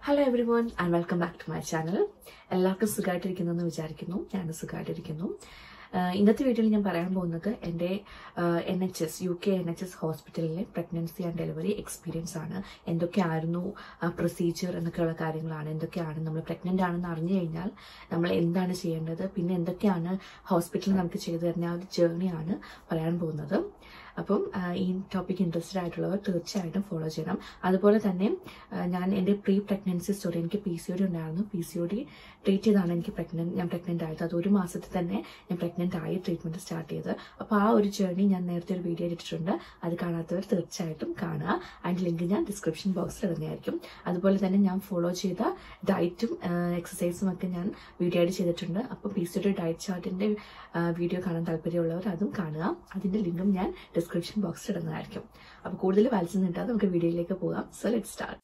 hello everyone and welcome back to my channel എല്ലാവർക്കും സുഖമായിട്ടിരിക്കുന്നു എന്ന് വിചാരിക്കുന്നു ഞാൻ സുഖമായിട്ടിരിക്കുന്നു ആഹ് ഇന്നത്തെ വീഡിയോയിൽ ഞാൻ പറയാൻ പോകുന്നത് എൻ്റെ N H S U K N H S ഹോസ്പിറ്റലിലെ പ്രഗ്നൻസി ആൻഡ് ഡെലിവറി എക്സ്പീരിയൻസ് ആണ് എന്തൊക്കെയായിരുന്നു പ്രൊസീജിയർ എന്നൊക്കെയുള്ള കാര്യങ്ങളാണ് എന്തൊക്കെയാണ് നമ്മൾ പ്രഗ്നൻ്റ് ആണെന്ന് അറിഞ്ഞു കഴിഞ്ഞാൽ നമ്മൾ എന്താണ് ചെയ്യേണ്ടത് പിന്നെ എന്തൊക്കെയാണ് ഹോസ്പിറ്റലിൽ നമുക്ക് ചെയ്തു തരുന്ന ആ ഒരു ജേർണിയാണ് പറയാൻ പോകുന്നത് അപ്പം ആ, ഈ ടോപ്പിക് ഇൻട്രസ്റ്റഡ് ആയിട്ടുള്ളവർ തീർച്ചയായിട്ടും ഫോളോ ചെയ്യണം അതുപോലെ തന്നെ ആ, ഞാൻ എൻ്റെ പ്രീ പ്രഗ്നൻസി സ്റ്റോറി എനിക്ക് പി സി ഒ ഡി ഉണ്ടായിരുന്നു P C O D treat ചെയ്താണ് എനിക്ക് പ്രഗ്നന്റ് ഞാൻ പ്രഗ്നന്റ് ആയത് അത് ഒരു മാസത്തിൽ തന്നെ ഞാൻ പ്രഗ്നന്റ് ആയി ട്രീറ്റ്മെന്റ് സ്റ്റാർട്ട് ചെയ്ത് അപ്പോൾ ആ ഒരു ജേർണി ഞാൻ നേരത്തെ ഒരു വീഡിയോ ഇട്ടിട്ടുണ്ട് അത് കാണാത്തവർ തീർച്ചയായിട്ടും കാണുക അതിൻ്റെ ലിങ്ക് ഞാൻ ഡിസ്ക്രിപ്ഷൻ ബോക്സിൽ ഇടുന്നതായിരിക്കും അതുപോലെ തന്നെ ഞാൻ ഫോളോ ചെയ്ത ഡയറ്റും എക്സസൈസും ഒക്കെ ഞാൻ വീഡിയോ ആയിട്ട് ചെയ്തിട്ടുണ്ട് അപ്പോൾ P C O D diet ചാർട്ടിൻ്റെ വീഡിയോ കാണാൻ താല്പര്യമുള്ളവർ അതും കാണുക അതിൻ്റെ ലിങ്കും ഞാൻ ഡിസ്ക്രിപ്ഷൻ ബോക്സിൽ ഇടുന്നതായിരിക്കും അപ്പോൾ കൂടുതൽ വലിച്ചു നിന്നിട്ട് നമുക്ക് വീഡിയോയിലേക്ക് പോകാം സോ ലെറ്റ് സ്റ്റാർട്ട്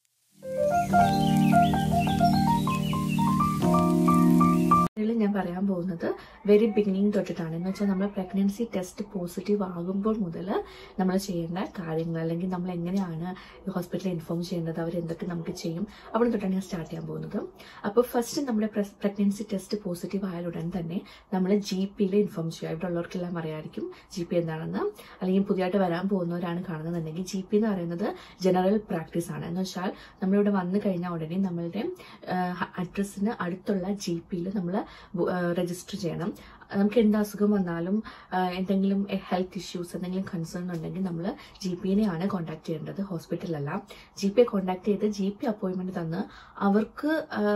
ഇതിൽ ഞാൻ പറയാൻ പോകുന്നത് വെരി ബിഗിനിങ് തൊട്ടിട്ടാണ് എന്ന് വെച്ചാൽ നമ്മൾ പ്രഗ്നൻസി ടെസ്റ്റ് പോസിറ്റീവ് ആകുമ്പോൾ മുതൽ നമ്മൾ ചെയ്യേണ്ട കാര്യങ്ങൾ അല്ലെങ്കിൽ നമ്മൾ എങ്ങനെയാണ് ഹോസ്പിറ്റലിൽ ഇൻഫോം ചെയ്യേണ്ടത് അവർ എന്തൊക്കെ നമുക്ക് ചെയ്യും അവിടെ തൊട്ടാണ് ഞാൻ സ്റ്റാർട്ട് ചെയ്യാൻ പോകുന്നത് അപ്പോൾ ഫസ്റ്റ് നമ്മുടെ പ്രഗ്നൻസി ടെസ്റ്റ് പോസിറ്റീവ് ആയാൽ ഉടൻ തന്നെ നമ്മൾ ജി പിയിൽ ഇൻഫോം ചെയ്യുക ഇവിടെ ഉള്ളവർക്കെല്ലാം അറിയാമായിരിക്കും ജി പി എന്താണെന്ന് അല്ലെങ്കിൽ പുതിയതായിട്ട് വരാൻ പോകുന്നവരാണ് കാണുന്നതെന്നുണ്ടെങ്കിൽ ജി പി എന്ന് പറയുന്നത് ജനറൽ പ്രാക്ടീസ് ആണ് എന്ന് വെച്ചാൽ നമ്മളിവിടെ വന്നു കഴിഞ്ഞാൽ ഉടനെ നമ്മളുടെ അഡ്രസ്സിന് അടുത്തുള്ള ജി പിയിൽ നമ്മൾ രജിസ്റ്റർ ചെയ്യണം നമുക്ക് എന്ത് അസുഖം വന്നാലും ആ, എന്തെങ്കിലും ഹെൽത്ത് ഇഷ്യൂസ് എന്തെങ്കിലും കൺസേൺ ഉണ്ടെങ്കിൽ നമ്മൾ ജി പിനെയാണ് കോൺടാക്ട് ചെയ്യേണ്ടത് ഹോസ്പിറ്റലല്ല ജി പിയെ കോൺടാക്ട് ചെയ്ത് ജി പി അപ്പോയിൻമെന്റ് തന്ന് അവർക്ക്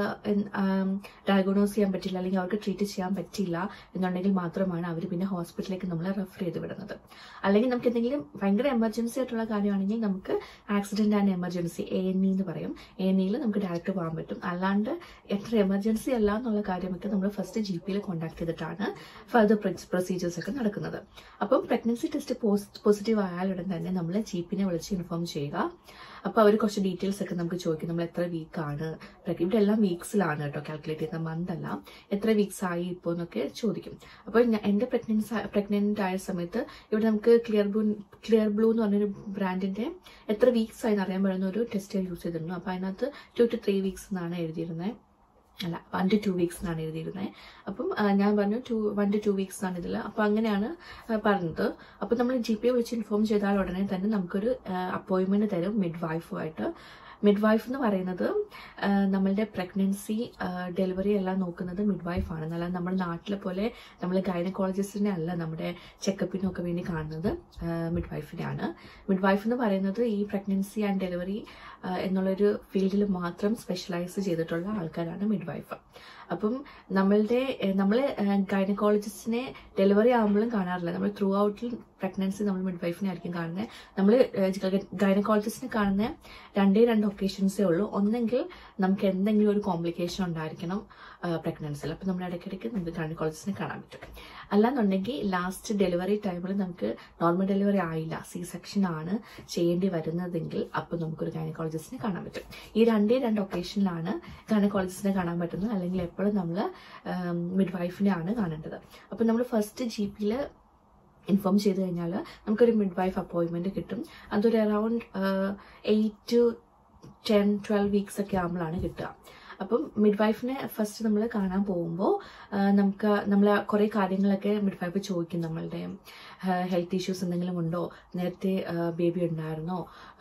ഡയഗ്നോസ് ചെയ്യാൻ പറ്റില്ല അല്ലെങ്കിൽ അവർക്ക് ട്രീറ്റ് ചെയ്യാൻ പറ്റില്ല എന്നുണ്ടെങ്കിൽ മാത്രമാണ് അവർ പിന്നെ ഹോസ്പിറ്റലിലേക്ക് നമ്മളെ റെഫർ ചെയ്ത് വിടുന്നത് അല്ലെങ്കിൽ നമുക്ക് എന്തെങ്കിലും ഭയങ്കര എമർജൻസി ആയിട്ടുള്ള കാര്യമാണെങ്കിൽ നമുക്ക് accident and emergency A N E എന്ന് പറയും എ എൻ ഇയിൽ നമുക്ക് ഡയറക്റ്റ് പോകാൻ പറ്റും അല്ലാണ്ട് എത്ര എമർജൻസി അല്ല എന്നുള്ള കാര്യമൊക്കെ നമ്മൾ ഫസ്റ്റ് ജി പിയിൽ കോൺടാക്ട് ചെയ്തിട്ടാണ് ഫർദർ പ്രൊസീജിയേഴ്സ് ഒക്കെ നടക്കുന്നത് അപ്പം പ്രഗ്നൻസി ടെസ്റ്റ് പോസിറ്റീവ് ആയാലുടൻ തന്നെ നമ്മൾ ജി പിനെ വിളിച്ച് ഇൻഫോം ചെയ്യുക അപ്പോൾ അവർ കുറച്ച് ഡീറ്റെയിൽസ് ഒക്കെ നമുക്ക് ചോദിക്കും നമ്മൾ എത്ര വീക്കാണ് ഇവിടെ എല്ലാം വീക്സിലാണ് കേട്ടോ കാൽക്കുലേറ്റ് ചെയ്യുന്ന മന്ത് അല്ല എത്ര വീക്സ് ആയി ഇപ്പോൾ എന്നൊക്കെ ചോദിക്കും അപ്പോൾ ഞാൻ- എൻ്റെ പ്രഗ്നൻസ് പ്രഗ്നന്റ് ആയ സമയത്ത് ഇവിടെ നമുക്ക് ക്ലിയർ ബ്ലൂ ക്ലിയർ ബ്ലൂ എന്ന് പറഞ്ഞൊരു ബ്രാൻഡിന്റെ എത്ര വീക്സ് ആയി അറിയാൻ പറ്റുന്ന ഒരു ടെസ്റ്റ് യൂസ് ചെയ്തിരുന്നു അപ്പോൾ അതിനകത്ത് ടു ടു ത്രീ വീക്സ് എന്നാണ് എഴുതിയിരുന്നത് അല്ല വൺ ടു ടു വീക്സ് എന്നാണ് എഴുതിയിരുന്നത് അപ്പം ആ, ഞാൻ പറഞ്ഞു to one to two weeks ആണ് ഇതിൽ അപ്പം അങ്ങനെയാണ് ആ, പറഞ്ഞത് അപ്പം നമ്മൾ ജി പി വിളിച്ച് ഇൻഫോം ചെയ്താൽ ഉടനെ തന്നെ നമുക്കൊരു അപ്പോയിൻമെന്റ് തരും മിഡ് വൈഫുമായിട്ട് മിഡ് വൈഫ് എന്ന് പറയുന്നത് ആ, നമ്മളുടെ പ്രഗ്നൻസി ഡെലിവറി എല്ലാം നോക്കുന്നത് മിഡ് വൈഫ് ആണ് അല്ലാതെ നമ്മുടെ നാട്ടിലെ പോലെ നമ്മൾ ഗൈനക്കോളജിസ്റ്റിനെ അല്ല നമ്മുടെ ചെക്കപ്പിനൊക്കെ വേണ്ടി കാണുന്നത് മിഡ് വൈഫിനെയാണ് മിഡ് വൈഫ് എന്ന് പറയുന്നത് ഈ പ്രഗ്നൻസി ആൻഡ് ഡെലിവറി എന്നുള്ളൊരു ഫീൽഡിൽ മാത്രം സ്പെഷ്യലൈസ് ചെയ്തിട്ടുള്ള ആൾക്കാരാണ് മിഡ് വൈഫ് അപ്പം നമ്മളുടെ നമ്മൾ ഗൈനക്കോളജിസ്റ്റിനെ ഡെലിവറി ആകുമ്പോഴും കാണാറില്ല നമ്മൾ ത്രൂ ഔട്ടിൽ പ്രഗ്നൻസി നമ്മൾ മിഡ് വൈഫിനെ ആയിരിക്കും കാണുന്നത് നമ്മൾ ഗൈനക്കോളജിസ്റ്റിനെ കാണുന്ന രണ്ടേ രണ്ട് ഒക്കേഷൻസേ ഉള്ളൂ ഒന്നെങ്കിൽ നമുക്ക് എന്തെങ്കിലും ഒരു കോംപ്ലിക്കേഷൻ ഉണ്ടായിരിക്കണം പ്രഗ്നൻസിയിൽ അപ്പം നമ്മൾ ഇടയ്ക്കിടയ്ക്ക് നമുക്ക് ഗൈനക്കോളജിസ്റ്റിനെ കാണാൻ പറ്റും അല്ലാന്നുണ്ടെങ്കിൽ ലാസ്റ്റ് ഡെലിവറി ടൈമിൽ നമുക്ക് നോർമൽ ഡെലിവറി ആയില്ല സി സെക്ഷൻ ആണ് ചെയ്യേണ്ടി വരുന്നതെങ്കിൽ അപ്പം നമുക്കൊരു ഗൈനക്കോളജിസ്റ്റിനെ കാണാൻ പറ്റും ഈ രണ്ടേ രണ്ട് ഒക്കേഷനിലാണ് ഗൈനക്കോളജിസ്റ്റിനെ കാണാൻ പറ്റുന്നത് അല്ലെങ്കിൽ എപ്പോഴും നമ്മൾ മിഡ് വൈഫിനെയാണ് കാണേണ്ടത് അപ്പം നമ്മൾ ഫസ്റ്റ് ജി പിയിൽ ഇൻഫോം ചെയ്ത് കഴിഞ്ഞാൽ നമുക്കൊരു മിഡ് വൈഫ് അപ്പോയിൻമെന്റ് കിട്ടും അതൊരു around eight to ten twelve weeks ഒക്കെ ആകുമ്പോഴാണ് കിട്ടുക അപ്പം മിഡ് വൈഫിനെ ഫസ്റ്റ് നമ്മൾ കാണാൻ പോകുമ്പോൾ നമുക്ക് നമ്മൾ കുറേ കാര്യങ്ങളൊക്കെ മിഡ് വൈഫ് ചോദിക്കും നമ്മളുടെ ഹെൽത്ത് ഇഷ്യൂസ് എന്തെങ്കിലും ഉണ്ടോ നേരത്തെ ബേബി ഉണ്ടായിരുന്നോ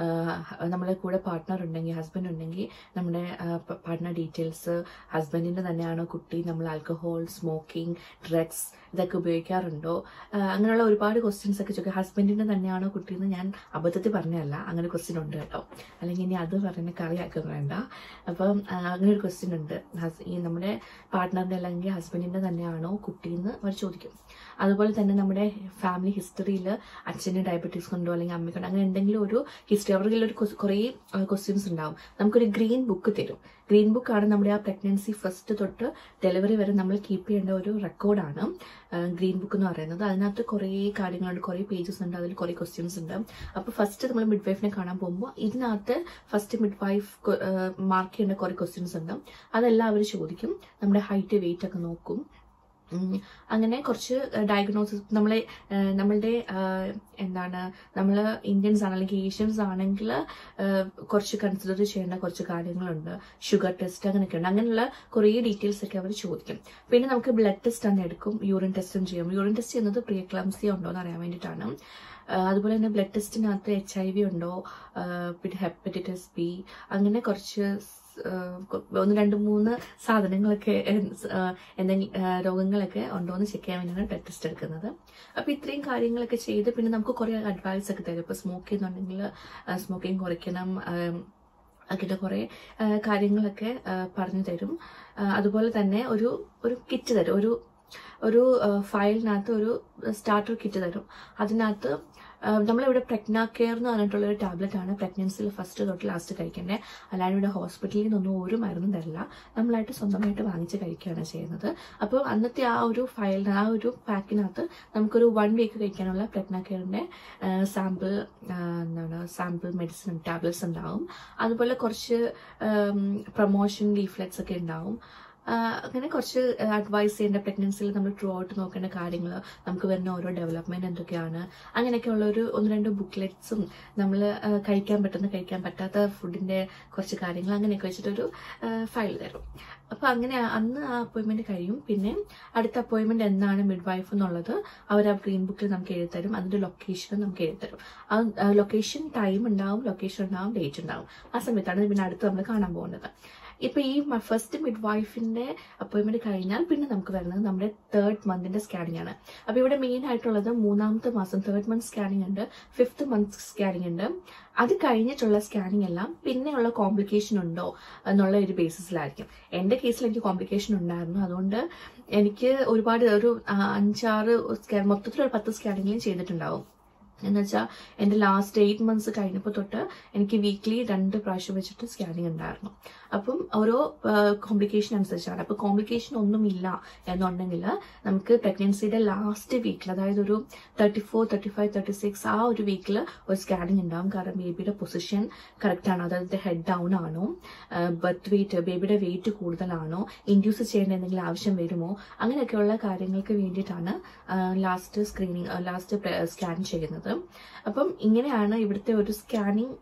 നമ്മളെ കൂടെ പാർട്ട്ണർ ഉണ്ടെങ്കിൽ ഹസ്ബൻഡ് ഉണ്ടെങ്കിൽ നമ്മുടെ പാർട്ട്ണർ ഡീറ്റെയിൽസ് ഹസ്ബൻഡിൻ്റെ തന്നെയാണോ കുട്ടി നമ്മൾ ആൽക്കഹോൾ സ്മോക്കിംഗ് ഡ്രഗ്സ് ഇതൊക്കെ ഉപയോഗിക്കാറുണ്ടോ ആ, അങ്ങനെയുള്ള ഒരുപാട് ക്വസ്റ്റ്യൻസ് ഒക്കെ ചോദിക്കും ഹസ്ബൻഡിൻ്റെ തന്നെയാണോ കുട്ടിയെന്ന് ഞാൻ അബദ്ധത്തിൽ പറഞ്ഞതല്ല അങ്ങനെ ക്വസ്റ്റ്യൻ ഉണ്ട് കേട്ടോ അല്ലെങ്കിൽ ഇനി അത് പറയുന്ന കളിയാക്കുക വേണ്ട അപ്പം ആ, അങ്ങനെ ഒരു ക്വസ്റ്റ്യൻ ഉണ്ട് ഹസ് ഈ നമ്മുടെ പാർട്ട്ണറിൻ്റെ അല്ലെങ്കിൽ ഹസ്ബൻഡിൻ്റെ തന്നെയാണോ കുട്ടിയെന്ന് അവർ ചോദിക്കും അതുപോലെ തന്നെ നമ്മുടെ ഫാമിലി ഹിസ്റ്ററിയിൽ അച്ഛന് ഡയബറ്റീസ് കൊണ്ടോ അല്ലെങ്കിൽ അമ്മയ്ക്കുണ്ടോ അങ്ങനെ എന്തെങ്കിലും ഒരു ഹിസ്റ്ററി അവരുടെ ഒരു കൊസ്- കുറേ ക്വസ്റ്റ്യൻസ് ഉണ്ടാവും നമുക്കൊരു ഗ്രീൻ ബുക്ക് തരും ഗ്രീൻ ബുക്കാണ് നമ്മുടെ ആ പ്രഗ്നൻസി ഫസ്റ്റ് തൊട്ട് ഡെലിവറി വരെ നമ്മൾ കീപ്പ് ചെയ്യേണ്ട ഒരു റെക്കോർഡാണ് ഗ്രീൻ ബുക്ക് എന്ന് പറയുന്നത് അതിനകത്ത് കുറേ കാര്യങ്ങളുണ്ട് കുറേ പേജസ് ഉണ്ട് അതിൽ കുറേ ക്വസ്റ്റ്യൻസ് ഉണ്ട് അപ്പോൾ ഫസ്റ്റ് നമ്മൾ മിഡ് വൈഫിനെ കാണാൻ പോകുമ്പോൾ ഇതിനകത്ത് ഫസ്റ്റ് മിഡ് വൈഫ് മാർക്ക് ചെയ്യേണ്ട കുറേ ക്വസ്റ്റ്യൻസ് ഉണ്ട് അതെല്ലാം അവർ ചോദിക്കും നമ്മുടെ ഹൈറ്റ് വെയിറ്റ് ഒക്കെ നോക്കും ഉം, അങ്ങനെ കുറച്ച് ഡയഗ്നോസിസ് നമ്മളെ ആ, നമ്മളുടെ ആ, എന്താണ് നമ്മൾ ഇന്ത്യൻസ് ആണ് അല്ലെങ്കിൽ ഏഷ്യൻസ് ആണെങ്കിൽ കുറച്ച് കൺസിഡർ ചെയ്യേണ്ട കുറച്ച് കാര്യങ്ങളുണ്ട് ഷുഗർ ടെസ്റ്റ് അങ്ങനെയൊക്കെ ഉണ്ട് അങ്ങനെയുള്ള കുറേ ഡീറ്റെയിൽസ് ഒക്കെ അവർ ചോദിക്കും പിന്നെ നമുക്ക് ബ്ലഡ് ടെസ്റ്റ് തന്നെ എടുക്കും യൂറിൻ ടെസ്റ്റും ചെയ്യും യൂറിൻ ടെസ്റ്റ് ചെയ്യുന്നത് പ്രിയ ക്ലംസി ഉണ്ടോ എന്ന് അറിയാൻ വേണ്ടിയിട്ടാണ് ആ, അതുപോലെ തന്നെ ബ്ലഡ് ടെസ്റ്റിനകത്ത് എച്ച് ഐ വി ഉണ്ടോ ആ, പിന്നെ ഹെപ്പറ്റൈറ്റിസ് ബി അങ്ങനെ കുറച്ച് സ്- ആ, കൊ- ഒന്ന് രണ്ട് മൂന്ന് സാധനങ്ങളൊക്കെ എന്തെങ്കിലും രോഗങ്ങളൊക്കെ ഉണ്ടോ എന്ന് ചെക്ക് ചെയ്യാൻ വേണ്ടിയാണ് ബ്ലഡ് ടെസ്റ്റ് എടുക്കുന്നത് അപ്പൊ ഇത്രയും കാര്യങ്ങളൊക്കെ ചെയ്ത് പിന്നെ നമുക്ക് കുറെ അഡ്വൈസ് ഒക്കെ തരും ഇപ്പൊ സ്മോക്ക് ചെയ്യുന്നുണ്ടെങ്കിൽ സ്മോക്കിംഗ് കുറയ്ക്കണം ആം, അങ്ങനെ കുറെ ആ, കാര്യങ്ങളൊക്കെ ആ, പറഞ്ഞു തരും ആ, അതുപോലെ തന്നെ ഒരു ഒരു കിറ്റ് തരും ഒരു ഒരു ആ, ഫയലിനകത്ത് ഒരു സ്റ്റാർട്ടർ കിറ്റ് തരും അതിനകത്ത് ആ, നമ്മളിവിടെ പ്രഗ്ന കെയർ എന്ന് പറഞ്ഞിട്ടുള്ള ഒരു ടാബ്ലറ്റ് ആണ് പ്രഗ്നൻസിയിൽ ഫസ്റ്റ് തൊട്ട് ലാസ്റ്റ് കഴിക്കേണ്ടത് അല്ലാണ്ട് ഇവിടെ ഹോസ്പിറ്റലിൽ നിന്നൊന്നും ഒരു മരുന്നും തരില്ല നമ്മളായിട്ട് സ്വന്തമായിട്ട് വാങ്ങിച്ച് കഴിക്കുകയാണ് ചെയ്യുന്നത് അപ്പോൾ അന്നത്തെ ആ ഒരു ഫയലിന് ആ ഒരു പാക്കിനകത്ത് നമുക്കൊരു വൺ വീക്ക് കഴിക്കാനുള്ള പ്രഗ്ന കെയറിന്റെ സാമ്പിൾ എന്താണ് സാമ്പിൾ മെഡിസിൻ ടാബ്ലറ്റ്സ് ഉണ്ടാവും അതുപോലെ കുറച്ച് പ്രൊമോഷൻ ലീഫ്ലെറ്റ്സ് ഒക്കെ ഉണ്ടാവും ആ, അങ്ങനെ കുറച്ച് അഡ്വൈസ് ചെയ്യേണ്ട പ്രഗ്നൻസിയിൽ നമ്മൾ ത്രൂ ഔട്ട് നോക്കേണ്ട കാര്യങ്ങൾ നമുക്ക് വരുന്ന ഓരോ ഡെവലപ്മെന്റ് എന്തൊക്കെയാണ് അങ്ങനെയൊക്കെയുള്ള ഒരു ഒന്ന് രണ്ട് ബുക്ക്ലെറ്റ്സും നമ്മൾ കഴിക്കാൻ പറ്റുന്ന കഴിക്കാൻ പറ്റാത്ത ഫുഡിന്റെ കുറച്ച് കാര്യങ്ങൾ അങ്ങനെയൊക്കെ വെച്ചിട്ടൊരു ഫയൽ തരും അപ്പൊ അങ്ങനെ അന്ന് ആ അപ്പോയിന്റ്മെന്റ് കഴിയും പിന്നെ അടുത്ത അപ്പോയിന്റ്മെന്റ് എന്നാണ് മിഡ് വൈഫ് എന്നുള്ളത് അവർ ആ ഗ്രീൻ ബുക്കിൽ നമുക്ക് എഴുതി തരും അതിന്റെ ലൊക്കേഷനും നമുക്ക് എഴുതി തരും ആ ലൊക്കേഷൻ ടൈം ഉണ്ടാവും ലൊക്കേഷൻ ഉണ്ടാവും ഡേറ്റ് ഉണ്ടാവും ആ സമയത്താണ് പിന്നെ അടുത്ത് നമ്മൾ കാണാൻ പോകുന്നത് ഇപ്പൊ ഈ ഫസ്റ്റ് മിഡ് വൈഫിന്റെ അപ്പോയിന്റ്മെന്റ് കഴിഞ്ഞാൽ പിന്നെ നമുക്ക് വരുന്നത് നമ്മുടെ തേർഡ് മന്തിന്റെ സ്കാനിങ് ആണ് അപ്പൊ ഇവിടെ മെയിൻ ആയിട്ടുള്ളത് മൂന്നാമത്തെ മാസം തേർഡ് മന്ത് സ്കാനിങ് ഉണ്ട് ഫിഫ്ത്ത് മന്ത് സ്കാനിങ് ഉണ്ട് അത് കഴിഞ്ഞിട്ടുള്ള സ്കാനിങ് എല്ലാം പിന്നെയുള്ള കോംപ്ലിക്കേഷൻ ഉണ്ടോ എന്നുള്ള ഒരു ബേസിസിലായിരിക്കും എന്റെ കേസിൽ എനിക്ക് കോംപ്ലിക്കേഷൻ ഉണ്ടായിരുന്നു അതുകൊണ്ട് എനിക്ക് ഒരുപാട് ഒരു ആ, അഞ്ചാറ് സ്കാൻ മൊത്തത്തിൽ ഒരു പത്ത് സ്കാനിങ്ങും ചെയ്തിട്ടുണ്ടാവും എന്ന് വെച്ചാൽ എന്റെ ലാസ്റ്റ് എയ്റ്റ് മന്ത്സ് കഴിഞ്ഞപ്പോൾ തൊട്ട് എനിക്ക് വീക്ക്ലി രണ്ട് പ്രാവശ്യം വെച്ചിട്ട് സ്കാനിങ് ഉണ്ടായിരുന്നു അപ്പം ഓരോ കോംപ്ലിക്കേഷൻ അനുസരിച്ചാണ് അപ്പൊ കോംപ്ലിക്കേഷൻ ഒന്നുമില്ല എന്നുണ്ടെങ്കിൽ നമുക്ക് പ്രഗ്നൻസിയുടെ ലാസ്റ്റ് വീക്കിൽ അതായത് ഒരു thirty four thirty five thirty six ആ ഒരു വീക്കിൽ ഒരു സ്കാനിങ് ഉണ്ടാവും കാരണം ബേബിയുടെ പൊസിഷൻ കറക്റ്റ് ആണോ അതായത് ഹെഡ് ഡൗൺ ആണോ ബർത്ത് വെയിറ്റ് ബേബിയുടെ വെയിറ്റ് കൂടുതലാണോ ഇൻഡ്യൂസ് ചെയ്യേണ്ട എന്തെങ്കിലും ആവശ്യം വരുമോ അങ്ങനെയൊക്കെയുള്ള കാര്യങ്ങൾക്ക് വേണ്ടിയിട്ടാണ് ലാസ്റ്റ് സ്ക്രീനിങ് ലാസ്റ്റ് സ്കാൻ ചെയ്യുന്നത് അപ്പം ഇങ്ങനെയാണ് ഇവിടുത്തെ ഒരു സ്കാനിങ്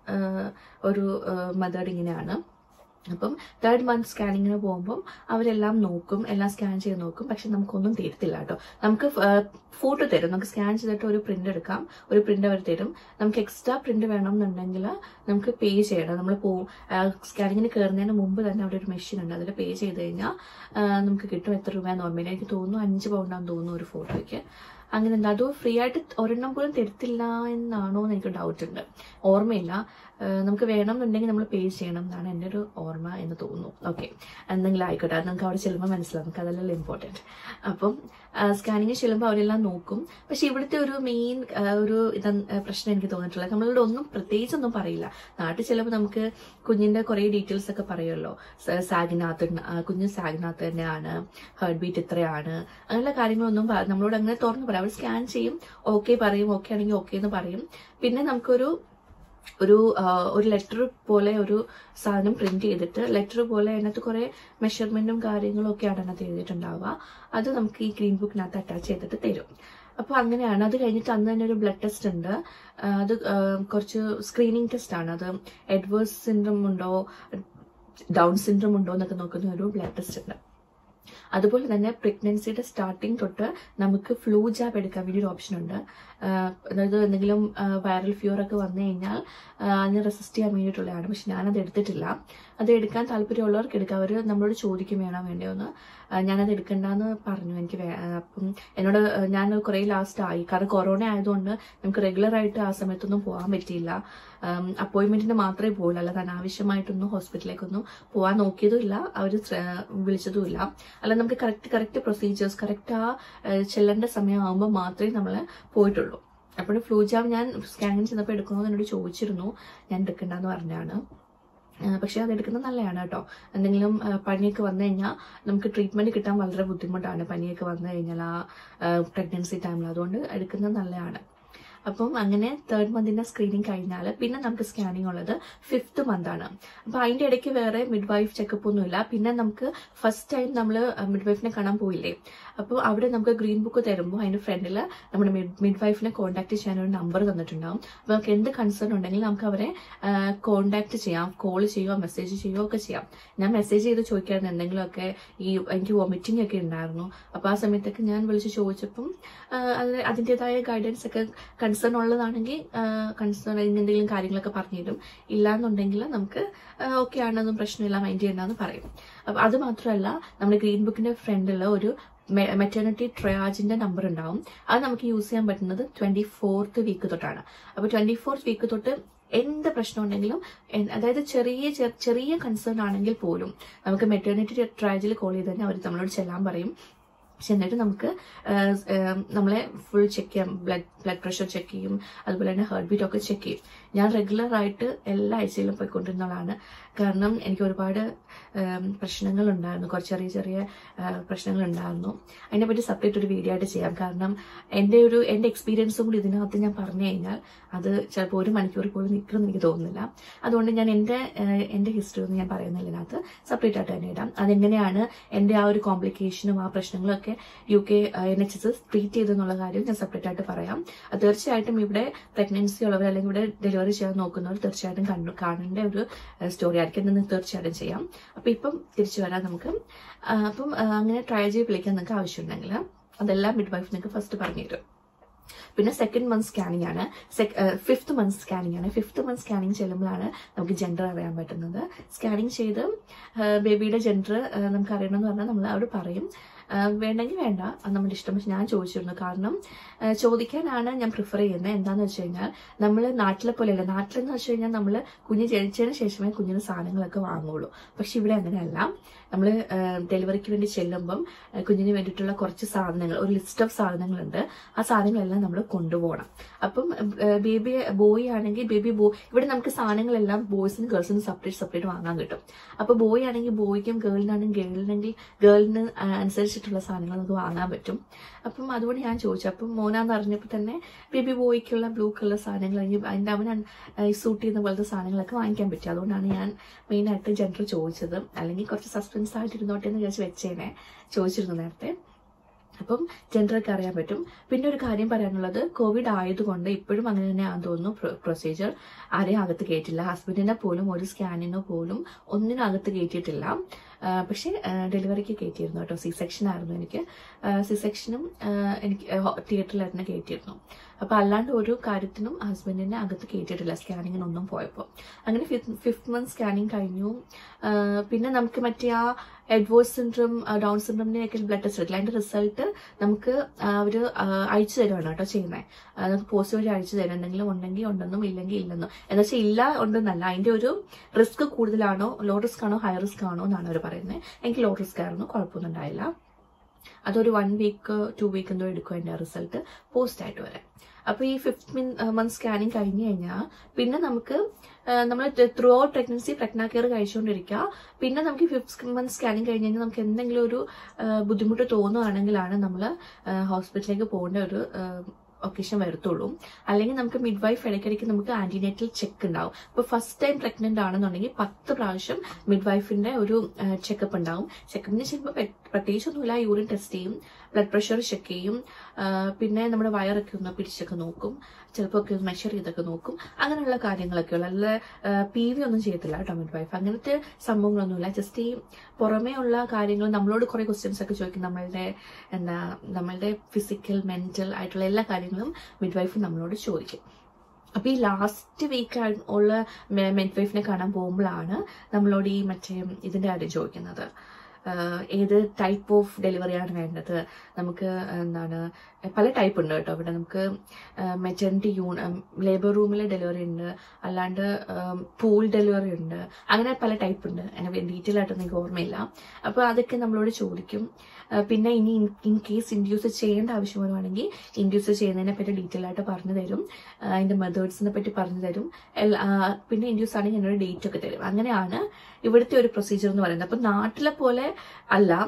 ഒരു മെത്തേഡ് ഇങ്ങനെയാണ് അപ്പം തേർഡ് മന്ത് സ്കാനിങ്ങിന് പോകുമ്പം അവരെല്ലാം നോക്കും എല്ലാം സ്കാൻ ചെയ്ത് നോക്കും പക്ഷെ നമുക്കൊന്നും തരത്തില്ല കേട്ടോ നമുക്ക് ഫോട്ടോ തരും നമുക്ക് സ്കാൻ ചെയ്തിട്ട് ഒരു പ്രിന്റ് എടുക്കാം ഒരു പ്രിന്റ് അവർ തരും നമുക്ക് എക്സ്ട്രാ പ്രിന്റ് വേണം എന്നുണ്ടെങ്കിൽ നമുക്ക് പേ ചെയ്യണം നമ്മൾ പോകും സ്കാനിങ്ങിന് കയറുന്നതിന് മുമ്പ് തന്നെ അവിടെ ഒരു മെഷീൻ ഉണ്ട് അതിൽ പേ ചെയ്ത് കഴിഞ്ഞാൽ നമുക്ക് കിട്ടും എത്ര രൂപ നോർമലി എനിക്ക് തോന്നുന്നു അഞ്ച് പൗണ്ടാന്ന് തോന്നുന്നു ഒരു ഫോട്ടോയ്ക്ക് അങ്ങനെ എന്താ അത് ഫ്രീ ആയിട്ട് ഒരെണ്ണം പോലും തരത്തില്ല എന്നാണോ എന്ന് എനിക്ക് ഡൗട്ട് ഉണ്ട് ഓർമ്മയില്ല ആ, നമുക്ക് വേണം എന്നുണ്ടെങ്കിൽ നമ്മൾ പേ ചെയ്യണം എന്നാണ് എൻ്റെ ഒരു ഓർമ്മ എന്ന് തോന്നുന്നു ഓക്കെ എന്തെങ്കിലും ആയിക്കോട്ടെ അത് നമുക്ക് അവിടെ ചെല്ലുമ്പോൾ മനസ്സിലാവും നമുക്ക് അതല്ലല്ലോ ഇമ്പോർട്ടൻറ്റ് അപ്പം സ്കാനിങ് ചെല്ലുമ്പോൾ അവരെല്ലാം നോക്കും പക്ഷെ ഇവിടുത്തെ ഒരു മെയിൻ ഒരു ഇത് പ്രശ്നം എനിക്ക് തോന്നിയിട്ടുള്ളത് നമ്മളോട് ഒന്നും പ്രത്യേകിച്ച് ഒന്നും പറയില്ല നാട്ടിൽ ചെല്ലുമ്പോൾ നമുക്ക് കുഞ്ഞിന്റെ കുറേ ഡീറ്റെയിൽസ് ഒക്കെ പറയുമല്ലോ സാഗിനകത്ത് കുഞ്ഞ് സാഗിനകത്ത് തന്നെയാണ് ഹേർട്ട് ബീറ്റ് ഇത്രയാണ് അങ്ങനെയുള്ള കാര്യങ്ങളൊന്നും പ- നമ്മളോട് അങ്ങനെ തുറന്നു പറയാം അവർ സ്കാൻ ചെയ്യും ഓക്കെ പറയും ഓക്കെ ആണെങ്കിൽ ഓക്കെ എന്ന് പറയും പിന്നെ നമുക്കൊരു ഒരു ആ, ഒരു ലെറ്റർ പോലെ ഒരു സാധനം പ്രിന്റ് ചെയ്തിട്ട് ലെറ്റർ പോലെ അതിനകത്ത് കുറെ മെഷർമെന്റും കാര്യങ്ങളും ഒക്കെയാണ് അതിനകത്ത് എഴുതിയിട്ടുണ്ടാവുക അത് നമുക്ക് ഈ ഗ്രീൻ ബുക്കിനകത്ത് അറ്റാച്ച് ചെയ്തിട്ട് തരും അപ്പൊ അങ്ങനെയാണ് അത് കഴിഞ്ഞിട്ട് അന്ന് തന്നെ ഒരു ബ്ലഡ് ടെസ്റ്റ് ഉണ്ട് ആ, അത് ആ, കുറച്ച് സ്ക്രീനിങ് ടെസ്റ്റ് ആണ് അത് എഡ്വേഴ്സ് സിൻഡ്രം ഉണ്ടോ ഡൗൺ സിൻഡ്രം ഉണ്ടോ എന്നൊക്കെ നോക്കുന്ന ഒരു ബ്ലഡ് ടെസ്റ്റ് ഉണ്ട് അതുപോലെ തന്നെ പ്രഗ്നൻസിയുടെ സ്റ്റാർട്ടിങ് തൊട്ട് നമുക്ക് ഫ്ലൂ ജാബ് എടുക്കാൻ വേണ്ടി ഒരു ഓപ്ഷൻ ഉണ്ട് ആഹ് അതായത് എന്തെങ്കിലും വൈറൽ ഫീവർ ഒക്കെ വന്നു കഴിഞ്ഞാൽ ആഹ് അതിനെ റെസിസ്റ്റ് ചെയ്യാൻ വേണ്ടിയിട്ടുള്ളതാണ് പക്ഷെ ഞാനത് എടുത്തിട്ടില്ല അത് എടുക്കാൻ താല്പര്യമുള്ളവർക്ക് എടുക്കാം അവർ നമ്മളോട് ചോദിക്കും വേണോ വേണ്ടയോന്ന് ആഹ് ഞാനത് എടുക്കണ്ടെന്ന് പറഞ്ഞു എനിക്ക് വേ- ആഹ് അപ്പം എന്നോട് ആഹ് ഞാൻ കുറേ ലാസ്റ്റ് ആയി കാരണം കൊറോണ ആയതുകൊണ്ട് നമുക്ക് റെഗുലർ ആയിട്ട് ആ സമയത്തൊന്നും പോകാൻ പറ്റിയില്ല അപ്പോയിന്റ്മെന്റിന് മാത്രമേ പോയുള്ളൂ അല്ലാതെ അനാവശ്യമായിട്ടൊന്നും ഹോസ്പിറ്റലിലേക്കൊന്നും പോകാൻ നോക്കിയതുമില്ല അവർ വിളിച്ചതുമില്ല അല്ല നമുക്ക് കറക്റ്റ് കറക്റ്റ് പ്രൊസീജിയേഴ്സ് കറക്റ്റ് ആ ആഹ് ചെല്ലേണ്ട സമയമാകുമ്പോൾ മാത്രമേ നമ്മൾ പോയിട്ടുള്ളൂ അപ്പോൾ ഫ്ലൂ ജാം ഞാൻ സ്കാനിങ് ചെന്നപ്പോൾ എടുക്കണമെന്ന് എന്നോട് ചോദിച്ചിരുന്നു ഞാൻ എടുക്കണ്ടെന്ന് പറഞ്ഞാണ് ആ, പക്ഷെ അത് എടുക്കുന്നത് നല്ലതാണ് കേട്ടോ എന്തെങ്കിലും ആ, പനിയൊക്കെ വന്നു കഴിഞ്ഞാൽ നമുക്ക് ട്രീറ്റ്മെന്റ് കിട്ടാൻ വളരെ ബുദ്ധിമുട്ടാണ് പനിയൊക്കെ വന്നു കഴിഞ്ഞാൽ ആ പ്രഗ്നൻസി ടൈമിൽ അതുകൊണ്ട് എടുക്കുന്നത് നല്ലതാണ് അപ്പം അങ്ങനെ തേർഡ് മന്തിന്റെ സ്ക്രീനിങ് കഴിഞ്ഞാൽ പിന്നെ നമുക്ക് സ്കാനിങ് ഉള്ളത് ഫിഫ്ത്ത് മന്ത് ആണ് അപ്പൊ അതിന്റെ ഇടയ്ക്ക് വേറെ മിഡ് വൈഫ് ചെക്കപ്പ് ഒന്നുമില്ല പിന്നെ നമുക്ക് ഫസ്റ്റ് ടൈം നമ്മൾ മിഡ് വൈഫിനെ കാണാൻ പോയില്ലേ അപ്പോൾ അവിടെ നമുക്ക് ഗ്രീൻ ബുക്ക് തരുമ്പോൾ അതിന്റെ ഫ്രണ്ടിൽ നമ്മുടെ മിഡ് വൈഫിനെ കോൺടാക്ട് ചെയ്യാൻ ഒരു നമ്പർ തന്നിട്ടുണ്ടാവും അപ്പോൾ നമുക്ക് എന്ത് കൺസേൺ ഉണ്ടെങ്കിൽ നമുക്ക് അവരെ കോൺടാക്ട് ചെയ്യാം കോൾ ചെയ്യുകയോ മെസ്സേജ് ചെയ്യുകയോ ഒക്കെ ചെയ്യാം ഞാൻ മെസ്സേജ് ചെയ്ത് ചോദിക്കായിരുന്നു എന്തെങ്കിലുമൊക്കെ ഈ എനിക്ക് വോമിറ്റിംഗ് ഒക്കെ ഉണ്ടായിരുന്നു അപ്പോൾ ആ സമയത്തൊക്കെ ഞാൻ വിളിച്ച് ചോദിച്ചപ്പം ആ, അത് അതിൻ്റെതായ ഗൈഡൻസ് ഒക്കെ കൺസേൺ ഉള്ളതാണെങ്കിൽ കൺസേൺ എന്തെങ്കിലും കാര്യങ്ങളൊക്കെ പറഞ്ഞു തരും ഇല്ലാന്നുണ്ടെങ്കിൽ നമുക്ക് ഓക്കെ ആണെന്നും പ്രശ്നമില്ല മൈൻഡ് ചെയ്യണ്ടെന്ന് പറയും അപ്പൊ അത് മാത്രമല്ല നമ്മുടെ ഗ്രീൻ ബുക്കിന്റെ ഫ്രണ്ടിൽ ഒരു മെറ്റേണിറ്റി ട്രയാജിന്റെ നമ്പർ ഉണ്ടാവും അത് നമുക്ക് യൂസ് ചെയ്യാൻ പറ്റുന്നത് ട്വന്റി ഫോർത്ത് വീക്ക് തൊട്ടാണ് അപ്പൊ ട്വന്റി ഫോർത്ത് വീക്ക് തൊട്ട് എന്ത് പ്രശ്നം ഉണ്ടെങ്കിലും എൻ- അതായത് ചെറിയ ചെ- ചെറിയ കൺസേൺ ആണെങ്കിൽ പോലും നമുക്ക് മെറ്റേണിറ്റി ട്രയാജിൽ കോൾ ചെയ്ത് തന്നെ അവർ നമ്മളോട് ചെല്ലാൻ പറയും ചെന്നിട്ട് നമുക്ക് ആഹ് ആഹ് നമ്മളെ ഫുൾ ചെക്ക് ചെയ്യാം ബ്ലഡ് ബ്ലഡ് പ്രഷർ ചെക്ക് ചെയ്യും അതുപോലെ തന്നെ ഹാർട്ട് ബീറ്റ് ഒക്കെ ചെക്ക് ചെയ്യും ഞാൻ റെഗുലർ ആയിട്ട് എല്ലാ ആഴ്ചയിലും പോയിക്കൊണ്ടിരുന്ന ആളാണ് കാരണം എനിക്ക് ഒരുപാട് ആം, പ്രശ്നങ്ങളുണ്ടായിരുന്നു കുറച്ച് ചെറിയ ചെറിയ ആഹ്, പ്രശ്നങ്ങളുണ്ടായിരുന്നു അതിനെപ്പറ്റി സെപ്പറേറ്റ് ഒരു വീഡിയോ ആയിട്ട് ചെയ്യാം കാരണം എൻ്റെ ഒരു എൻ്റെ എക്സ്പീരിയൻസും കൂടി ഇതിനകത്ത് ഞാൻ പറഞ്ഞു കഴിഞ്ഞാൽ അത് ചിലപ്പോൾ ഒരു മണിക്കൂർ പോലും നിൽക്കുമെന്ന് എനിക്ക് തോന്നുന്നില്ല അതുകൊണ്ട് ഞാൻ എൻ്റെ ആഹ്, എൻ്റെ ഹിസ്റ്ററി ഒന്നും ഞാൻ പറയുന്നില്ല ഇതിനകത്ത് സെപ്പറേറ്റ് ആയിട്ട് തന്നെ ഇടാം അതെങ്ങനെയാണ് എൻ്റെ ആ ഒരു കോംപ്ലിക്കേഷനും ആ പ്രശ്നങ്ങളും ഒക്കെ U K N H S treat ചെയ്തെന്നുള്ള കാര്യം ഞാൻ സെപ്പറേറ്റ് ആയിട്ട് പറയാം അത് തീർച്ചയായിട്ടും ഇവിടെ പ്രഗ്നൻസി ഉള്ളവർ അല്ലെങ്കിൽ ഇവിടെ ഡെലിവറി ചെയ്യാൻ നോക്കുന്നവർ തീർച്ചയായിട്ടും കണ്ടു കാണേണ്ട ഒരു സ്റ്റോറി ആയിരിക്കും എന്ന് തീർച്ചയായിട്ടും ചെയ്യാം അപ്പൊ ഇപ്പം തിരിച്ചു വരാം നമുക്ക് ആ, അപ്പം ആ, അങ്ങനെ ട്രൈ ചെയ്ത് വിളിക്കാൻ നിങ്ങൾക്ക് ആവശ്യമുണ്ടെങ്കിൽ അതെല്ലാം മിഡ് വൈഫ് നിങ്ങൾക്ക് ഫസ്റ്റ് പറഞ്ഞു തരും പിന്നെ സെക്കൻഡ് മന്ത് സ്കാനിങ് ആണ് ഫിഫ്ത്ത് മന്ത് സ്കാനിങ് ആണ് ഫിഫ്ത്ത് മന്ത് സ്കാനിങ് ചെല്ലുമ്പോഴാണ് നമുക്ക് ജെൻഡർ അറിയാൻ പറ്റുന്നത് സ്കാനിങ് ചെയ്ത് ബേബിയുടെ ജെൻഡർ നമുക്ക് അറിയണമെന്ന് പറഞ്ഞാൽ നമ്മൾ അവിടെ പറയും ആ, വേണ്ടെങ്കിൽ വേണ്ട അത് നമ്മുടെ ഇഷ്ടം പക്ഷെ ഞാൻ ചോദിച്ചിരുന്നു കാരണം ആ, ചോദിക്കാനാണ് ഞാൻ പ്രിഫർ ചെയ്യുന്നത് എന്താന്ന് വെച്ച് കഴിഞ്ഞാൽ നമ്മൾ നാട്ടിലെ പോലെയല്ല നാട്ടിലെന്ന് വെച്ച് കഴിഞ്ഞാൽ നമ്മൾ കുഞ്ഞ് ജനിച്ചതിന് ശേഷമേ കുഞ്ഞിന് സാധനങ്ങളൊക്കെ വാങ്ങുള്ളൂ പക്ഷെ ഇവിടെ അങ്ങനെയല്ല നമ്മൾ ഡെലിവറിക്ക് വേണ്ടി ചെല്ലുമ്പം ആ, കുഞ്ഞിന് വേണ്ടിയിട്ടുള്ള കുറച്ച് സാധനങ്ങൾ ഒരു ലിസ്റ്റ് ഓഫ് സാധനങ്ങളുണ്ട് ആ സാധനങ്ങളെല്ലാം നമ്മൾ കൊണ്ടുപോകണം അപ്പം ബേബി ബോയ് ആണെങ്കിൽ ബേബി ബോ ഇവിടെ നമുക്ക് സാധനങ്ങളെല്ലാം ബോയ്സിനും ഗേൾസിനും സെപ്പറേറ്റ് സെപ്പറേറ്റ് വാങ്ങാൻ കിട്ടും അപ്പൊ ബോയ് ആണെങ്കിൽ ബോയ്ക്കും ഗേളിനാണെങ്കിൽ ഗേളിനെങ്കിൽ ഗേളിന് അനുസരിച്ചിട്ടുള്ള സാധനങ്ങൾ നമുക്ക് വാങ്ങാൻ പറ്റും അപ്പം അതുകൊണ്ട് ഞാൻ ചോദിച്ചു അപ്പം മോനാന്ന് അറിഞ്ഞപ്പോൾ തന്നെ ബേബി ബോയ്ക്കുള്ള ബ്ലൂ കളർ സാധനങ്ങൾ അല്ലെങ്കിൽ അതിന്റെ അവൻ സൂട്ട് ചെയ്യുന്ന പോലത്തെ സാധനങ്ങളൊക്കെ വാങ്ങിക്കാൻ പറ്റും അതുകൊണ്ടാണ് ഞാൻ മെയിനായിട്ട് ജെൻഡർ ചോദിച്ചത് അല്ലെങ്കിൽ കുറച്ച് സസ്പെൻസ് ആയിട്ട് ഇരുന്നോട്ടെ എന്ന് വിചാരിച്ച് വെച്ചേനെ ചോദിച്ചിരുന്നു നേരത്തെ അപ്പം ജെൻഡറൊക്കെ അറിയാൻ പറ്റും പിന്നെ ഒരു കാര്യം പറയാനുള്ളത് കോവിഡ് ആയതുകൊണ്ട് ഇപ്പോഴും അങ്ങനെ തന്നെ ആണെന്ന് തോന്നുന്നു പ്രൊസീജിയർ ആരെയും അകത്ത് കയറ്റില്ല ഹസ്ബൻഡിനെ പോലും ഒരു സ്കാനിനോ പോലും ഒന്നിനും അകത്ത് കയറ്റിയിട്ടില്ല ആ, പക്ഷേ ഡെലിവറിക്ക് കയറ്റിയിരുന്നു കേട്ടോ സി സെക്ഷൻ ആയിരുന്നു എനിക്ക് സി സെക്ഷനും എനിക്ക് തിയേറ്ററിൽ തന്നെ കയറ്റിയിരുന്നു അപ്പൊ അല്ലാണ്ട് ഒരു കാര്യത്തിനും ഹസ്ബൻഡിനെ അകത്ത് കയറ്റിയിട്ടില്ല സ്കാനിങ്ങിനൊന്നും പോയപ്പോൾ അങ്ങനെ ഫിഫ്ത്ത് മന്ത് സ്കാനിങ് കഴിഞ്ഞു ആ, പിന്നെ നമുക്ക് മറ്റേ ആ എഡ്വേർഡ് സിൻഡ്രം ഡൗൺ സിൻഡ്രമിന്റെ ബ്ലഡ് ടെസ്റ്റ് എടുക്കില്ല അതിന്റെ റിസൾട്ട് നമുക്ക് അവർ അയച്ചു തരുവാണ് കേട്ടോ ചെയ്യുന്നത് നമുക്ക് പോസ്റ്റ് വഴി അയച്ചു തരും എന്തെങ്കിലും ഉണ്ടെങ്കിൽ ഉണ്ടെന്നും ഇല്ലെങ്കിൽ ഇല്ലെന്നും എന്ന് വെച്ചാൽ ഇല്ല ഉണ്ടെന്നല്ല അതിന്റെ ഒരു റിസ്ക് കൂടുതലാണോ ലോ റിസ്ക് ആണോ ഹൈ റിസ്ക് ആണോ എന്നാണ് അവർ പറയുന്നത് എനിക്ക് ലോ റിസ്ക് ആയിരുന്നു കുഴപ്പമൊന്നും ഉണ്ടായില്ല അതൊരു വൺ വീക്ക് ടു വീക്ക് എന്തോ എടുക്കും അതിന്റെ റിസൾട്ട് പോസ്റ്റ് ആയിട്ട് വരാൻ അപ്പൊ ഈ ഫിഫ്ത്ത് മന്ത് സ്കാനിങ് കഴിഞ്ഞു കഴിഞ്ഞാൽ പിന്നെ നമുക്ക് നമ്മൾ throughout pregnancy Pregnacare കഴിച്ചുകൊണ്ടിരിക്കുക പിന്നെ നമുക്ക് ഫിഫ്ത്ത് മന്ത് സ്കാനിങ് കഴിഞ്ഞ് കഴിഞ്ഞാൽ നമുക്ക് എന്തെങ്കിലും ഒരു ആ, ബുദ്ധിമുട്ട് തോന്നുകയാണെങ്കിലാണ് നമ്മൾ ഹോസ്പിറ്റലിലേക്ക് പോകേണ്ട ഒരു ഒക്കേഷൻ വരത്തുള്ളൂ അല്ലെങ്കിൽ നമുക്ക് മിഡ് വൈഫ് ഇടയ്ക്കിടയ്ക്ക് നമുക്ക് ആന്റിനേറ്റൽ ചെക്ക് ഉണ്ടാവും ഇപ്പൊ ഫസ്റ്റ് ടൈം പ്രഗ്നന്റ് ആണെന്നുണ്ടെങ്കിൽ പത്ത് പ്രാവശ്യം മിഡ് വൈഫിന്റെ ഒരു ചെക്കപ്പ് ഉണ്ടാവും ചെക്കപ്പിന് ചെയ്യുമ്പോൾ പ്രത്യേകിച്ചൊന്നുമില്ല യൂറിൻ ടെസ്റ്റ് ചെയ്യും ബ്ലഡ് പ്രഷർ ചെക്ക് ചെയ്യും ആ, പിന്നെ നമ്മുടെ വയറൊക്കെ ഒന്ന് പിടിച്ചൊക്കെ നോക്കും ചിലപ്പോൾ ഒക്കെ മെഷർ ചെയ്തൊക്കെ നോക്കും അങ്ങനെയുള്ള കാര്യങ്ങളൊക്കെ ഉള്ളു അല്ല പി വി ഒന്നും ചെയ്യത്തില്ല കേട്ടോ മിഡ് വൈഫ് അങ്ങനത്തെ സംഭവങ്ങളൊന്നുമില്ല ജസ്റ്റ് ഈ പുറമേ ഉള്ള കാര്യങ്ങൾ നമ്മളോട് കുറെ ക്വസ്റ്റ്യൻസ് ഒക്കെ ചോദിക്കും നമ്മളുടെ എന്താ നമ്മളുടെ ഫിസിക്കൽ മെന്റൽ ആയിട്ടുള്ള എല്ലാ കാര്യങ്ങളും മിഡ് വൈഫ് നമ്മളോട് ചോദിക്കും അപ്പൊ ഈ ലാസ്റ്റ് വീക്ക് ഉള്ള മിഡ് വൈഫിനെ കാണാൻ പോകുമ്പോഴാണ് നമ്മളോട് ഈ മറ്റേ ഇതിന്റെ കാര്യം ചോദിക്കുന്നത് ആഹ് ഏത് ടൈപ്പ് ഓഫ് ഡെലിവറിയാണ് വേണ്ടത് നമുക്ക് എന്താണ് പല ടൈപ്പ് ഉണ്ട് കേട്ടോ ഇവിടെ നമുക്ക് മെറ്റേണിറ്റി യൂൺ ലേബർ റൂമിലെ ഡെലിവറി ഉണ്ട് അല്ലാണ്ട് പൂൾ ഡെലിവറി ഉണ്ട് അങ്ങനെ പല ടൈപ്പ് ഉണ്ട് എന്നെ ഡീറ്റെയിൽ ആയിട്ടൊന്നും എനിക്ക് ഓർമ്മയില്ല അപ്പോൾ അതൊക്കെ നമ്മളോട് ചോദിക്കും ആ, പിന്നെ ഇനി ഇൻ കേസ് ഇൻഡ്യൂസ് ചെയ്യേണ്ട ആവശ്യം വരുവാണെങ്കിൽ ഇൻഡ്യൂസ് ചെയ്യുന്നതിനെ പറ്റി ഡീറ്റെയിൽ ആയിട്ട് പറഞ്ഞു തരും ആ, അതിന്റെ മെത്തേഡ്സിനെ പറ്റി പറഞ്ഞു തരും എൽ- ആ, പിന്നെ ഇൻഡ്യൂസ് ആണെങ്കിൽ എന്നോട് ഡേറ്റ് ഒക്കെ തരും അങ്ങനെയാണ് ഇവിടുത്തെ ഒരു പ്രൊസീജിയർ എന്ന് പറയുന്നത് അപ്പൊ നാട്ടിലെ പോലെ അല്ല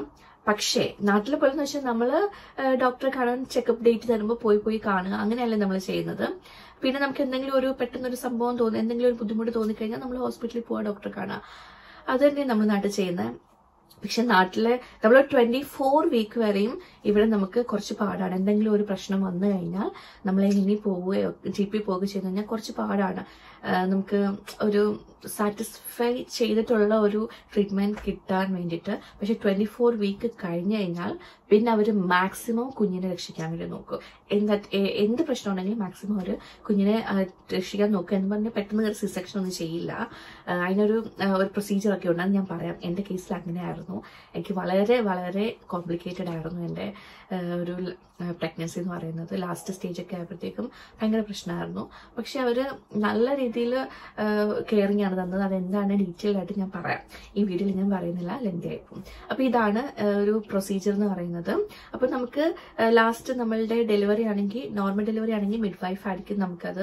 പക്ഷേ നാട്ടിലെ പോലെ എന്ന് വെച്ചാൽ നമ്മള് ഡോക്ടറെ കാണാൻ ചെക്കപ്പ് ഡേറ്റ് തരുമ്പോൾ പോയി പോയി കാണുക അങ്ങനെയല്ല നമ്മൾ ചെയ്യുന്നത് പിന്നെ നമുക്ക് എന്തെങ്കിലും ഒരു പെട്ടെന്ന് ഒരു സംഭവം തോന്നി എന്തെങ്കിലും ഒരു ബുദ്ധിമുട്ട് തോന്നിക്കഴിഞ്ഞാൽ നമ്മൾ ഹോസ്പിറ്റലിൽ പോവാ ഡോക്ടറെ കാണുക അത് തന്നെ നമ്മൾ നാട്ടിൽ ചെയ്യുന്നത് പക്ഷെ നാട്ടിലെ നമ്മൾ ട്വന്റി ഫോർ വീക്ക് വരെയും ഇവിടെ നമുക്ക് കുറച്ച് പാടാണ് എന്തെങ്കിലും ഒരു പ്രശ്നം വന്നു കഴിഞ്ഞാൽ നമ്മൾ ഇനി പോവുകയോ ജി പി പോവുകയോ ചെയ്ത് കഴിഞ്ഞാൽ കുറച്ച് പാടാണ് ആ, നമുക്ക് ഒരു സാറ്റിസ്ഫൈ ചെയ്തിട്ടുള്ള ഒരു ട്രീറ്റ്മെന്റ് കിട്ടാൻ വേണ്ടിയിട്ട് പക്ഷെ ട്വന്റി ഫോർ വീക്ക് കഴിഞ്ഞു കഴിഞ്ഞാൽ പിന്നെ അവർ മാക്സിമം കുഞ്ഞിനെ രക്ഷിക്കാൻ വേണ്ടി നോക്കും എന്താ എ- എന്ത് പ്രശ്നം ഉണ്ടെങ്കിലും മാക്സിമം ഒരു കുഞ്ഞിനെ ആ, രക്ഷിക്കാൻ നോക്കുക എന്ന് പറഞ്ഞാൽ പെട്ടെന്ന് സി സെക്ഷൻ ഒന്നും ചെയ്യില്ല ആ, അതിനൊരു ആ, ഒരു പ്രൊസീജിയർ ഒക്കെ ഉണ്ട് അത് ഞാൻ പറയാം എൻ്റെ കേസിൽ അങ്ങനെയായിരുന്നു എനിക്ക് വളരെ വളരെ കോംപ്ലിക്കേറ്റഡ് ആയിരുന്നു എൻ്റെ ആ, ഒരു പ്രഗ്നൻസി എന്ന് പറയുന്നത് ലാസ്റ്റ് സ്റ്റേജ് ഒക്കെ ആയപ്പോഴത്തേക്കും ഭയങ്കര പ്രശ്നമായിരുന്നു പക്ഷെ അവർ നല്ല രീതിയിൽ കെയറിങ് ആണ് തന്നത് അതെന്താണ് ഡീറ്റെയിൽ ആയിട്ട് ഞാൻ പറയാം ഈ വീഡിയോയിൽ ഞാൻ പറയുന്നില്ല ലെന്തി ആയിപ്പോവും അപ്പൊ ഇതാണ് ആ, ഒരു പ്രൊസീജിയർ എന്ന് പറയുന്നത് അപ്പൊ നമുക്ക് ലാസ്റ്റ് നമ്മളുടെ ഡെലിവറി ആണെങ്കിൽ നോർമൽ ഡെലിവറി ആണെങ്കിൽ മിഡ് വൈഫ് ആയിരിക്കും നമുക്കത്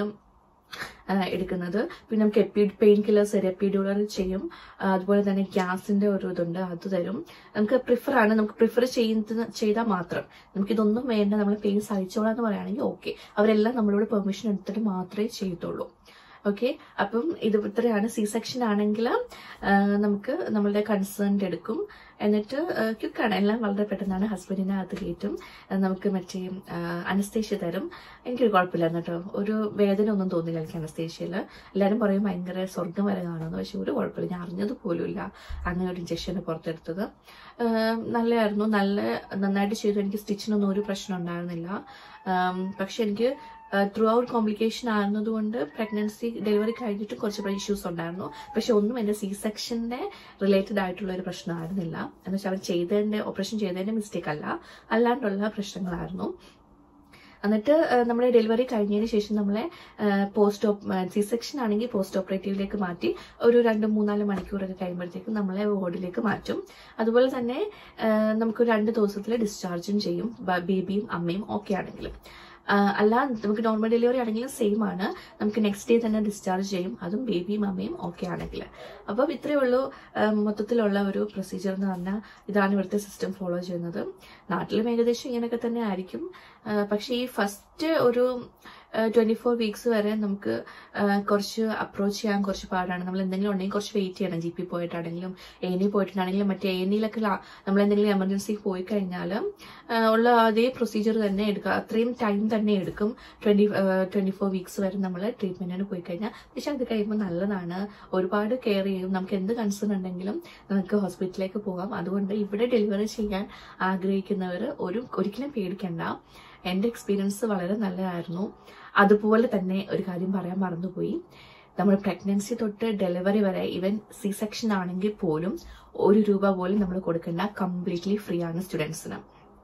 ആ, എടുക്കുന്നത് പിന്നെ നമുക്ക് എപ്പി പെയിൻ കില്ലേഴ്സ് തരും എപ്പിഡ്യൂളർ ചെയ്യും ആ, അതുപോലെ തന്നെ ഗ്യാസിന്റെ ഒരു ഇതുണ്ട് അത് തരും നമുക്ക് പ്രിഫർ ആണ് നമുക്ക് പ്രിഫർ ചെയ്യുന്ന ചെയ്താൽ മാത്രം നമുക്ക് ഇതൊന്നും വേണ്ട നമ്മൾ പെയിൻ സഹിച്ചോളാം എന്ന് പറയുകയാണെങ്കിൽ ഓക്കെ അവരെല്ലാം നമ്മളോട് പെർമിഷൻ എടുത്തിട്ട് മാത്രമേ ചെയ്യത്തുള്ളൂ ഓക്കെ അപ്പം ഇത് ഇത്രയാണ് സി സെക്ഷൻ ആണെങ്കിൽ നമുക്ക് നമ്മളുടെ കൺസേൺഡ് എടുക്കും എന്നിട്ട് ക്യുക്കാണ് എല്ലാം വളരെ പെട്ടെന്നാണ് ഹസ്ബൻഡിനെ അകത്ത് കയറ്റും ആ, നമുക്ക് മറ്റേ അനസ്തേഷ്യ തരും എനിക്കൊരു കുഴപ്പമില്ലായിരുന്നു കേട്ടോ ഒരു വേദന ഒന്നും തോന്നില്ല എനിക്ക് അനസ്തേഷ്യയിൽ എല്ലാവരും പറയും ഭയങ്കര സ്വർഗം വരെ കാണുമെന്ന് പക്ഷെ ഒരു കുഴപ്പമില്ല ഞാൻ അറിഞ്ഞത് പോലുമില്ല അങ്ങനെ ഒരു ഇഞ്ചക്ഷന് പുറത്തെടുത്തത് ആ, നല്ലതായിരുന്നു നല്ല നന്നായിട്ട് ചെയ്തു എനിക്ക് സ്റ്റിച്ചിനൊന്നും ഒരു പ്രശ്നം ഉണ്ടായിരുന്നില്ല ആം, പക്ഷെ എനിക്ക് ത്രൂ ഔട്ട് കോംപ്ലിക്കേഷൻ ആയിരുന്നതുകൊണ്ട് പ്രഗ്നൻസി ഡെലിവറി കഴിഞ്ഞിട്ട് കുറച്ച് ഇഷ്യൂസ് ഉണ്ടായിരുന്നു പക്ഷെ ഒന്നും എന്റെ സി സെക്ഷന്റെ റിലേറ്റഡ് ആയിട്ടുള്ള ഒരു പ്രശ്നമായിരുന്നില്ല എന്ന് വെച്ചാൽ അവർ ചെയ്തതിന്റെ ഓപ്പറേഷൻ ചെയ്തതിന്റെ മിസ്റ്റേക്ക് അല്ല അല്ലാണ്ടുള്ള പ്രശ്നങ്ങളായിരുന്നു എന്നിട്ട് ആ, നമ്മുടെ ഡെലിവറി കഴിഞ്ഞതിന് ശേഷം നമ്മളെ പോസ്റ്റ് സി സെക്ഷൻ ആണെങ്കിൽ പോസ്റ്റ് ഓപ്പറേറ്റീവിലേക്ക് മാറ്റി ഒരു രണ്ട് മൂന്നാല് മണിക്കൂറൊക്കെ കഴിയുമ്പോഴത്തേക്കും നമ്മളെ വാർഡിലേക്ക് മാറ്റും അതുപോലെ തന്നെ ആ, നമുക്ക് രണ്ട് ദിവസത്തിൽ ഡിസ്ചാർജും ചെയ്യും ബ- ബേബിയും അമ്മയും ഓക്കെ ആണെങ്കിലും ആ, അല്ല നമുക്ക് നോർമൽ ഡെലിവറി ആണെങ്കിലും സെയിം ആണ് നമുക്ക് നെക്സ്റ്റ് ഡേ തന്നെ ഡിസ്ചാർജ് ചെയ്യും അതും ബേബിയും അമ്മയും ഓക്കെ ആണെങ്കിൽ അപ്പം ഇത്രയേ ഉള്ളൂ ആ, മൊത്തത്തിലുള്ള ഒരു പ്രൊസീജിയർ എന്ന് പറഞ്ഞാൽ ഇതാണ് ഇവിടുത്തെ സിസ്റ്റം ഫോളോ ചെയ്യുന്നത് നാട്ടിലും ഏകദേശം ഇങ്ങനെയൊക്കെ തന്നെ ആയിരിക്കും ആ, പക്ഷേ ഈ ഫസ്റ്റ് ഒരു ട്വന്റി ഫോർ വീക്സ് വരെ നമുക്ക് ആ, കുറച്ച് അപ്രോച്ച് ചെയ്യാൻ കുറച്ച് പാടാണ് നമ്മൾ എന്തെങ്കിലും ഉണ്ടെങ്കിൽ കുറച്ച് വെയിറ്റ് ചെയ്യണം ജി പി പോയിട്ടാണെങ്കിലും എ എൻ പോയിട്ടാണെങ്കിലും മറ്റേ എ എന്നിലൊക്കെ നമ്മൾ എന്തെങ്കിലും എമർജൻസി പോയി കഴിഞ്ഞാൽ ഉള്ള അതേ പ്രൊസീജിയർ തന്നെ എടുക്കുക അത്രയും ടൈം തന്നെ എടുക്കും ട്വന്റി ട്വന്റി ഫോർ വീക്സ് വരെ നമ്മൾ ട്രീറ്റ്മെന്റിന് പോയി കഴിഞ്ഞാൽ പക്ഷെ അത് കഴിയുമ്പോൾ നല്ലതാണ് ഒരുപാട് കെയർ ചെയ്യും നമുക്ക് എന്ത് കൺസേൺ ഉണ്ടെങ്കിലും നമുക്ക് ഹോസ്പിറ്റലിലേക്ക് പോകാം അതുകൊണ്ട് ഇവിടെ ഡെലിവറി ചെയ്യാൻ ആഗ്രഹിക്കുന്നവർ ഒരു ഒരിക്കലും പേടിക്കണ്ട എന്റെ എക്സ്പീരിയൻസ് വളരെ നല്ലതായിരുന്നു അതുപോലെ തന്നെ ഒരു കാര്യം പറയാൻ മറന്നുപോയി നമ്മൾ പ്രഗ്നൻസി തൊട്ട് ഡെലിവറി വരെ ഈവൻ സി സെക്ഷൻ ആണെങ്കിൽ പോലും ഒരു രൂപ പോലും നമ്മൾ കൊടുക്കേണ്ട കംപ്ലീറ്റ്ലി ഫ്രീ ആണ് സ്റ്റുഡൻസിന്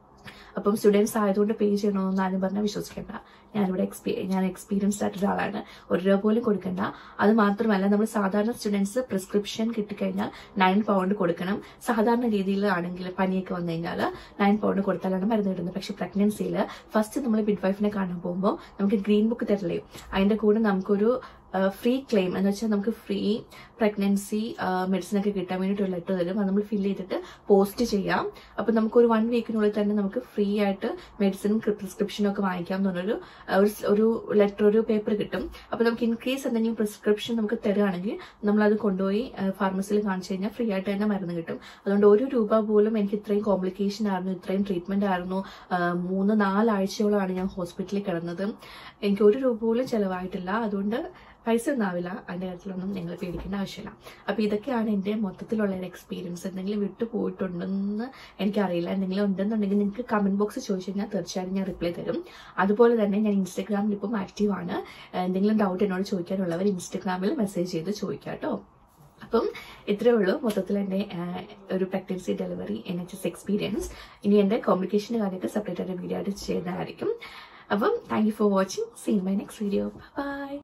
അപ്പം സ്റ്റുഡൻസ് ആയതുകൊണ്ട് പേ ചെയ്യണമെന്ന് ആരും പറഞ്ഞാൽ വിശ്വസിക്കേണ്ട ഞാനിവിടെ എക്സ്പീ ഞാൻ എക്സ്പീരിയൻസ്ഡ് ആയിട്ട് ഒരാളാണ് ഒരു രൂപ പോലും കൊടുക്കണ്ട അത് മാത്രമല്ല നമ്മൾ സാധാരണ സ്റ്റുഡൻസ് പ്രിസ്ക്രിപ്ഷൻ കിട്ടിക്കഴിഞ്ഞാൽ നയൻ പൗണ്ട് കൊടുക്കണം സാധാരണ രീതിയിൽ ആണെങ്കിൽ പനിയൊക്കെ വന്നു കഴിഞ്ഞാൽ നയൻ പൗണ്ട് കൊടുത്താലാണ് മരുന്ന് കിട്ടുന്നത് പക്ഷെ പ്രഗ്നൻസിയിൽ ഫസ്റ്റ് നമ്മൾ മിഡ് വൈഫിനെ കാണാൻ പോകുമ്പോൾ നമുക്ക് ഗ്രീൻ ബുക്ക് തരില്ലേ അതിന്റെ കൂടെ നമുക്കൊരു ഫ്രീ ക്ലെയിം എന്ന് വെച്ചാൽ നമുക്ക് ഫ്രീ പ്രഗ്നൻസി മെഡിസിൻ ഒക്കെ കിട്ടാൻ വേണ്ടിയിട്ട് ഒരു ലെറ്റർ തരും അത് നമ്മൾ ഫില്ല് ചെയ്തിട്ട് പോസ്റ്റ് ചെയ്യാം അപ്പൊ നമുക്ക് ഒരു വൺ വീക്കിനുള്ളിൽ തന്നെ നമുക്ക് ഫ്രീ ആയിട്ട് മെഡിസിനും പ്രിസ്ക്രിപ്ഷനും ഒക്കെ വാങ്ങിക്കാം എന്ന് പറഞ്ഞൊരു ആ, ഒരു സ്- ഒരു ലെറ്റർ ഒരു പേപ്പർ കിട്ടും അപ്പൊ നമുക്ക് ഇൻ കേസ് എന്തെങ്കിലും പ്രിസ്ക്രിപ്ഷൻ നമുക്ക് തരുകയാണെങ്കിൽ നമ്മൾ അത് കൊണ്ടുപോയി ഫാർമസിയിൽ കാണിച്ചു കഴിഞ്ഞാൽ ഫ്രീ ആയിട്ട് തന്നെ മരുന്ന് കിട്ടും അതുകൊണ്ട് ഒരു രൂപ പോലും എനിക്ക് ഇത്രയും കോംപ്ലിക്കേഷൻ ആയിരുന്നു ഇത്രയും ട്രീറ്റ്മെന്റ് ആയിരുന്നു ആ, മൂന്ന് നാലാഴ്ചയോളമാണ് ഞാൻ ഹോസ്പിറ്റലിൽ കിടന്നത് എനിക്ക് ഒരു രൂപ പോലും ചെലവായിട്ടില്ല അതുകൊണ്ട് പൈസ ഒന്നും ആവില്ല അതിന്റെ കാര്യത്തിലൊന്നും നിങ്ങൾ പേടിക്കേണ്ട ആവശ്യമില്ല അപ്പൊ ഇതൊക്കെയാണ് എന്റെ മൊത്തത്തിലുള്ള ഒരു എക്സ്പീരിയൻസ് എന്തെങ്കിലും വിട്ടു പോയിട്ടുണ്ടെന്ന് എനിക്കറിയില്ല എന്തെങ്കിലും ഉണ്ടെന്നുണ്ടെങ്കിൽ നിങ്ങൾക്ക് കമന്റ് ബോക്സ് ചോദിച്ചു കഴിഞ്ഞാൽ തീർച്ചയായും ഞാൻ റിപ്ലൈ തരും അതുപോലെ തന്നെ ഞാൻ ഇൻസ്റ്റാഗ്രാമിൽ ഇപ്പം ആക്റ്റീവ് ആണ് എന്തെങ്കിലും ഡൗട്ട് എന്നോട് ചോദിക്കാനുള്ളവർ ഇൻസ്റ്റാഗ്രാമിൽ മെസ്സേജ് ചെയ്ത് ചോദിക്കാം കേട്ടോ അപ്പം ഇത്രയേ ഉള്ളൂ മൊത്തത്തിൽ എൻ്റെ ആഹ്, ഒരു pregnancy delivery N H S experience ഇനി എൻ്റെ കോംപ്ലിക്കേഷൻ്റെ കാര്യമൊക്കെ സെപ്പറേറ്റ് ആയിട്ട് വീഡിയോ ആയിട്ട് ചെയ്യുന്നതായിരിക്കും അപ്പം thank you for watching seen my next video by